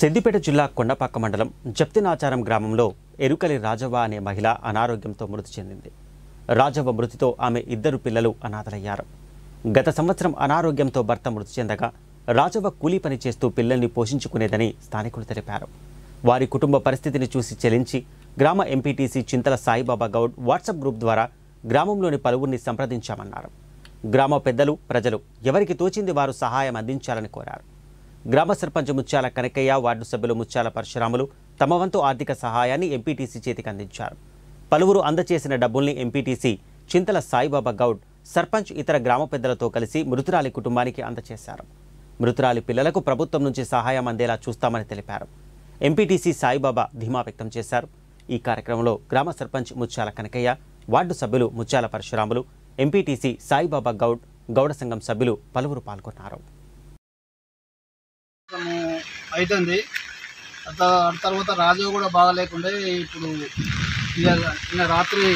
సిద్దిపేట జిల్లా కొండపాక మండలం జప్తినాచారం గ్రామంలో ఎరుకలి రాజవ్వ అనే మహిళ అనారోగ్యంతో మృతి చెందింది రాజవ్వ మృతితో ఆమె ఇద్దరు పిల్లలు అనాథలయ్యారు గత సంవత్సరం అనారోగ్యంతో భర్త మృతి చెందగా రాజవ్వ కూలీ పని చేస్తూ పిల్లల్ని పోషించుకునేదని స్థానికులు తెలిపారు వారి కుటుంబ పరిస్థితిని చూసి చెలించి గ్రామ MPTC Chintala Saibaba Goud WhatsApp group ద్వారా గ్రామంలోని పలువురిని సంప్రదించామన్నారు గ్రామ పెద్దలు ప్రజలు ఎవరికి తోచింది వారు సహాయం అందించాలని కోరారు గ్రామ సర్పంచ్ ముత్యాల కనకయ్య వార్డు సభ్యులు ముత్యాల పరశురాములు తమ వంతు ఆర్థిక సహాయాన్ని ఎంపీటీసీ చేతికి అందించారు పలువురు అందచేసిన డబ్బుల్ని ఎంపీటీసీ చింతల సాయిబాబా గౌడ్ సర్పంచ్ ఇతర గ్రామ పెద్దలతో కలిసి మృతురాలి కుటుంబానికి అందచేశారు మృతురాలి పిల్లలకు ప్రభుత్వం నుంచి సహాయం అందేలా చూస్తామని తెలిపారు ఎంపీటీసీ సాయిబాబా ధీమా వ్యక్తం చేశారు ఈ కార్యక్రమంలో గ్రామ సర్పంచ్ ముత్యాల కనకయ్య వార్డు సభ్యులు ముత్యాల పరశురాములు ఎంపీటీసీ సాయిబాబా గౌడ్ గౌడ సంఘం సభ్యులు పలువురు పాల్గొన్నారు కొంచెము అవుతుంది అత- తర్వాత రాజు కూడా బాగాలేకుండే ఇప్పుడు ఇవాళ నిన్న రాత్రి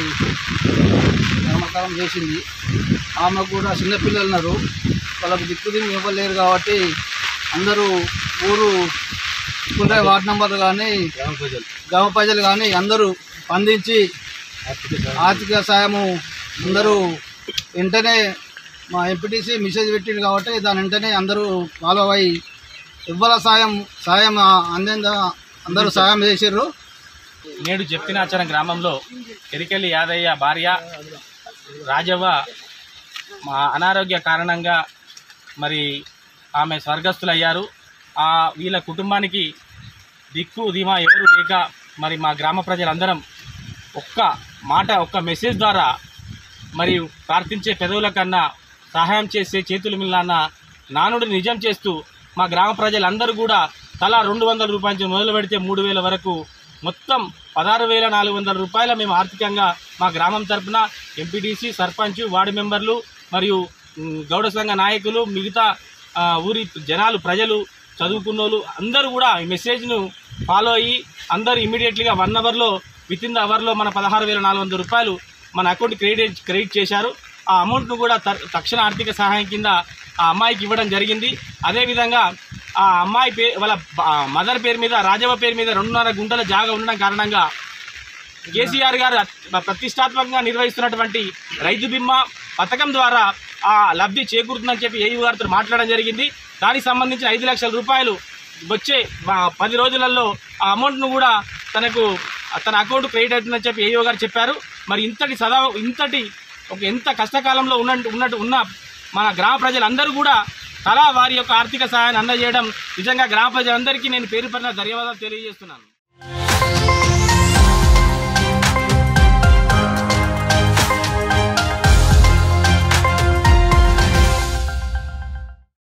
నామకరణం చేసింది ఆమె కూడా చిన్నపిల్లలు ఉన్నారు వాళ్ళకు దిక్కుదిని ఇవ్వలేరు కాబట్టి అందరూ ఊరు కుండ్రాయి వార్డు నంబర్ కానీ గ్రామ ప్రజలు కానీ అందరూ స్పందించి ఆర్థిక సాయము అందరూ వెంటనే మా ఎంపీటీసీ మెసేజ్ పెట్టింది కాబట్టి దాని వెంటనే అందరూ ఫాలో అయ్యి ఇవ్వాల సాయం సాయం అందేందా అందరూ సాయం చేసిర్రు నేడు జప్తినాచరం గ్రామంలో ఎరికెల్లి యాదయ్య భార్య రాజవ్వ మా అనారోగ్య కారణంగా మరి ఆమె స్వర్గస్థులయ్యారు ఆ వీళ్ళ కుటుంబానికి దిక్కు ధీమా ఎవరు లేక మరి మా గ్రామ ప్రజలందరం ఒక్క మాట ఒక్క మెసేజ్ ద్వారా మరి ప్రార్థించే పెదవుల కన్నా సహాయం చేసే చేతుల మిల్లన్న నానుడు నిజం చేస్తూ మా గ్రామ ప్రజలందరూ కూడా తలా రెండు వందల రూపాయల నుంచి మొదలు పెడితే మూడు వేల వరకు మొత్తం పదహారు వేల నాలుగు వందల రూపాయల మేము ఆర్థికంగా మా గ్రామం తరపున ఎంపీటీసీ సర్పంచ్ వార్డు మెంబర్లు మరియు ఉమ్, గౌడ సంఘ నాయకులు మిగతా ఆ, ఊరి జనాలు ప్రజలు చదువుకున్నోళ్ళు అందరూ కూడా ఈ మెసేజ్ను ఫాలో అయ్యి అందరూ ఇమీడియట్లీగా వన్ అవర్లో విత్ ఇన్ ద అవర్లో మన పదహారు వేల నాలుగు వందల రూపాయలు మన అకౌంట్ క్రెడిట్ క్రెడిట్ చేశారు ఆ అమౌంట్ను కూడా త- తక్షణ ఆర్థిక సహాయం కింద ఆ అమ్మాయికి ఇవ్వడం జరిగింది అదేవిధంగా ఆ అమ్మాయి పే వాళ్ళ మదర్ పేరు మీద రాజవ్వ పేరు మీద రెండున్నర గుంటల జాగా ఉండడం కారణంగా కేసీఆర్ గారు అత్- ప్రతిష్టాత్మకంగా నిర్వహిస్తున్నటువంటి రైతు బీమా పథకం ద్వారా ఆ లబ్ధి చేకూరుతుందని చెప్పి ఏయూ గారితో మాట్లాడడం జరిగింది దానికి సంబంధించిన ఐదు లక్షల రూపాయలు వచ్చే మా పది రోజులలో ఆ అమౌంట్ను కూడా తనకు తన అకౌంట్ క్రెడిట్ అవుతుందని చెప్పి ఏయో గారు చెప్పారు మరి ఇంతటి సదా ఇంతటి ఒక ఎంత కష్టకాలంలో ఉన్నట్టు ఉన్నట్టు ఉన్న మన గ్రామ ప్రజలందరూ కూడా తలా వారి యొక్క ఆర్థిక సహాయాన్ని అందజేయడం నిజంగా గ్రామ ప్రజలందరికీ నేను పేరు పడిన ధన్యవాదాలు తెలియజేస్తున్నాను